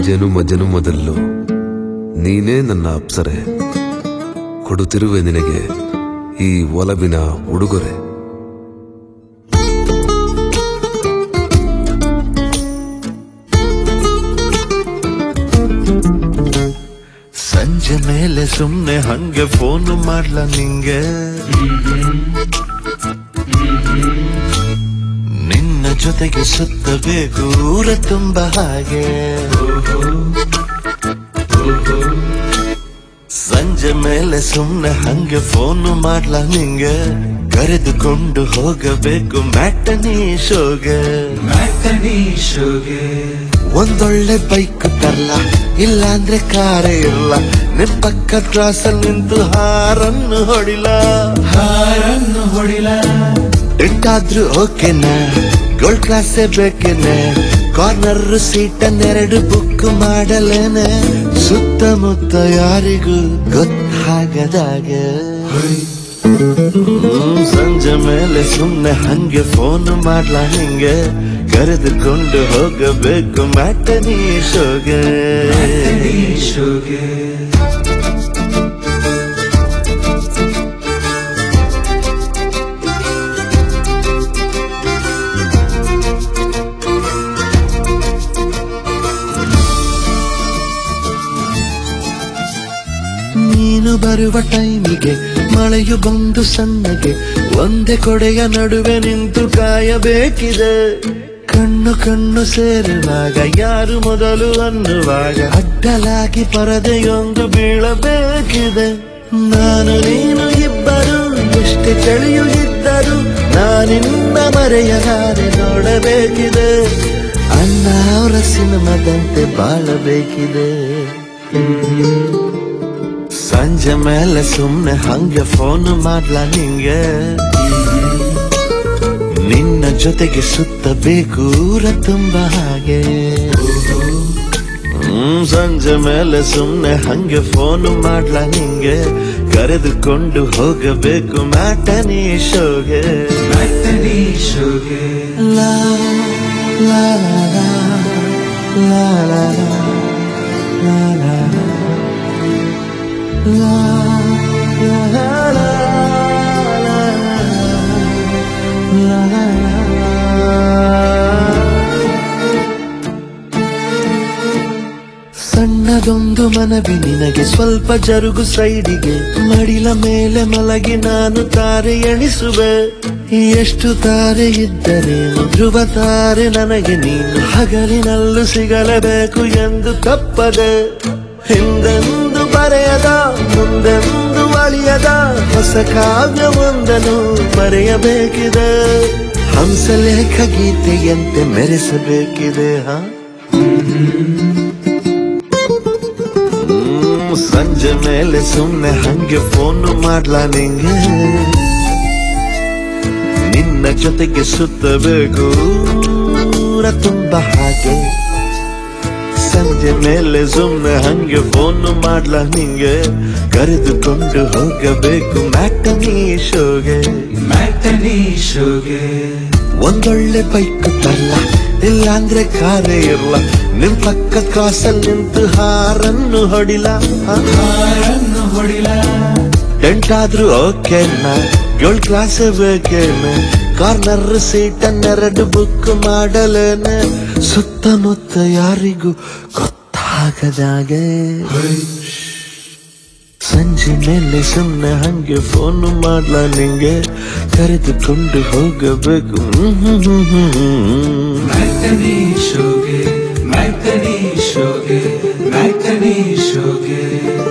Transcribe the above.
ಜನುಮ ಜನುಮದಲ್ಲೂ ನೀನೇ ನನ್ನ ಅಪ್ಸರೆ ಕೊಡುತ್ತಿರುವೆ ನಿನಗೆ ಈ ಒಲವಿನ ಉಡುಗೊರೆ ಸಂಜೆ ಮೇಲೆ ಸುಮ್ನೆ ಹಂಗೆ ಫೋನ್ ಮಾಡ್ಲ ನಿಂಗೆ ನಿನ್ನ ಜೊತೆಗೆ ಸುತ್ತಬೇಕು ಊರ ತುಂಬ ಹಾಗೆ ಸಂಜೆ ಮೇಲೆ ಸುಮ್ನೆ ಹಂಗೆ ಫೋನ್ ಮಾಡ್ಲ ನಿಂಗೆ ಕರೆದುಕೊಂಡು ಹೋಗಬೇಕು ಮ್ಯಾಟನಿ ಶೋಗೆ ಒಂದೊಳ್ಳೆ ಬೈಕ್ ತರ್ಲ ಇಲ್ಲಾಂದ್ರೆ ಕಾರೇ ಇಲ್ಲ ನಿಮ್ ಪಕ್ಕ ಕ್ರಾಸ್ ಅಲ್ಲಿ ನಿಂತು ಹಾರನ್ನು ಹೊಡಿಲ ಹಾರನ್ನು ಹೊಡಿಲ ಎಂಟಾದ್ರೂ ಓಕೆನಾ ಗೋಲ್ಡ್ ಕ್ಲಾಸೇ ಬೇಕೇನೆ ಕಾರ್ನರ್ ಸೀಟನ್ನೆರಡು ಬುಕ್ ಮಾಡಲೇನೆ ಸುತ್ತಮುತ್ತ ಯಾರಿಗೂ ಗೊತ್ತಾಗದಾಗ ಹ್ಮ್, ಸಂಜೆ ಮೇಲೆ ಸುಮ್ನೆ ಹಂಗೆ ಫೋನ್ ಮಾಡ್ಲ ಹಿಂಗೆ ಕರೆದುಕೊಂಡು ಹೋಗಬೇಕು ಮ್ಯಾಟನಿ ಶೋಗೆ ಶೋಗೆ ನೀನು ಬರುವ ಟೈಮಿಗೆ ಮಳೆಯು ಬಂದು ಸಣ್ಣಗೆ ಒಂದೇ ಕೊಡೆಯ ನಡುವೆ ನಿಂತು ಕಾಯಬೇಕಿದೆ ಕಣ್ಣು ಕಣ್ಣು ಸೇರುವಾಗ ಯಾರು ಮೊದಲು ಅನ್ನುವಾಗ ಅಡ್ಡಲಾಗಿ ಪರದೆಯೊಂದು ಬೀಳಬೇಕಿದೆ ನಾನು ನೀನು ಇಬ್ಬರು ಎಷ್ಟೇ ಚಳಿಯು ಇದ್ದರು ನಾನಿನ್ನ ಮರೆಯಲಾರೆ ನೋಡಬೇಕಿದೆ ಅಣ್ಣ ಅವರ ಸಿನಿಮಾದಂತೆ ಬಾಳಬೇಕಿದೆ ಸಂಜೆ ಮೇಲೆ ಸುಮ್ನೆ ಹಂಗೆ ಫೋನ್ ಮಾಡ್ಲ ನಿಂಗೆ ನಿನ್ನ ಜೊತೆಗೆ ಸುತ್ತಬೇಕು ಊರ ತುಂಬ ಹಾಗೆ ಹ್ಮ್ ಸಂಜೆ ಮೇಲೆ ಸುಮ್ನೆ ಹಂಗೆ ಫೋನ್ ಮಾಡ್ಲ ನಿಂಗೆ ಕರೆದುಕೊಂಡು ಹೋಗಬೇಕು ಮ್ಯಾಟನಿ ಶೋಗೆ ಮ್ಯಾಟನಿ ಶೋಗೆ ಲಾ ಲಾ ಲಾ ಲಾ ಲಾ ಲಾ ಲಾ ಲಾ ಲಾ ಲಾ ಸಣ್ಣದೊಂದು ಮನವಿ ನಿನಗೆ ಸ್ವಲ್ಪ ಜರುಗು ಸೈಡಿಗೆ ಮಡಿಲ ಮೇಲೆ ಮಲಗಿ ನಾನು ತಾರೆ ಎಣಿಸುವೆ ಎಷ್ಟು ತಾರೆ ಇದ್ದರೇನು ಧ್ರುವ ತಾರೆ ನನಗೆ ನೀನು ಹಗಲಿನಲ್ಲೂ ಸಿಗಲೇಬೇಕು ಎಂದು ತಪ್ಪದೆ ಹಿಂದೆಂದು ಬರೆಯದ ಮುಂದೆಂದು ಅಳಿಯದ ಹೊಸ ಕಾವ್ಯವೊಂದನ್ನು ಬರೆಯಬೇಕಿದೆ ಹಂಸಲೇಖ ಗೀತೆಯಂತೆ ಮೆರೆಸಬೇಕಿದೆ ಹಾ ಹ್ಮ್, ಸಂಜೆ ಮೇಲೆ ಸುಮ್ನೆ ಹಂಗೆ ಫೋನ್ ಮಾಡ್ಲ ನಿಂಗೆ ನಿನ್ನ ಜೊತೆಗೆ ಸುತ್ತಬೇಕು ಊರ ತುಂಬ ಹಾಗೆ ಸಂಜೆ ಮೇಲೆ ಸುಮ್ನೆ ಹಂಗೆ ಫೋನ್ ಮಾಡ್ಲ ನಿಂಗೆ ಕರೆದುಕೊಂಡು ಹೋಗಬೇಕು ಮ್ಯಾಟನಿ ಶೋಗೆ ಮ್ಯಾಟನಿ ಶೋಗೆ ಒಂದೊಳ್ಳೆ ಬೈಕ್ ತರಲ್ಲ ಇಲ್ಲಾಂದ್ರೆ ಕಾರೇ ಇರಲ್ಲ ನಿಮ್ ಪಕ್ಕ ಕ್ರಾಸಲ್ಲಿ ನಿಂತು ಹಾರನ್ನು ಹೊಡಿಲ ಹಾ? ಹಾರನ್ನು ಹೊಡಿಲ ಎಂಟಾದ್ರೂ ಓಕೆನ ಏಳ್ ಕ್ಲಾಸ್ ಬೇಕೇನೆ ಕಾರ್ನರ್ ಸೀಟನ್ನೆರಡು ಬುಕ್ ಮಾಡಲೇನೆ ಸುತ್ತಮುತ್ತ ಯಾರಿಗೂ ಗೊತ್ತಾಗದಾಗೆ ಸಂಜೆ ಮೇಲೆ ಸುಮ್ನೆ ಹಂಗೆ ಫೋನ್ ಮಾಡ್ಲ ನಿಂಗೆ ಕರೆದುಕೊಂಡು ಹೋಗಬೇಕು ಹ್ಮ್ ಹ್ಮ್ ಹ್ಮ್ ಹ್ಮ್ ಹ್ಮ್. ಮ್ಯಾಟನಿ ಶೋಗೆ ಮ್ಯಾಟನಿ ಶೋಗೆ ಮ್ಯಾಟನಿ ಶೋಗೆ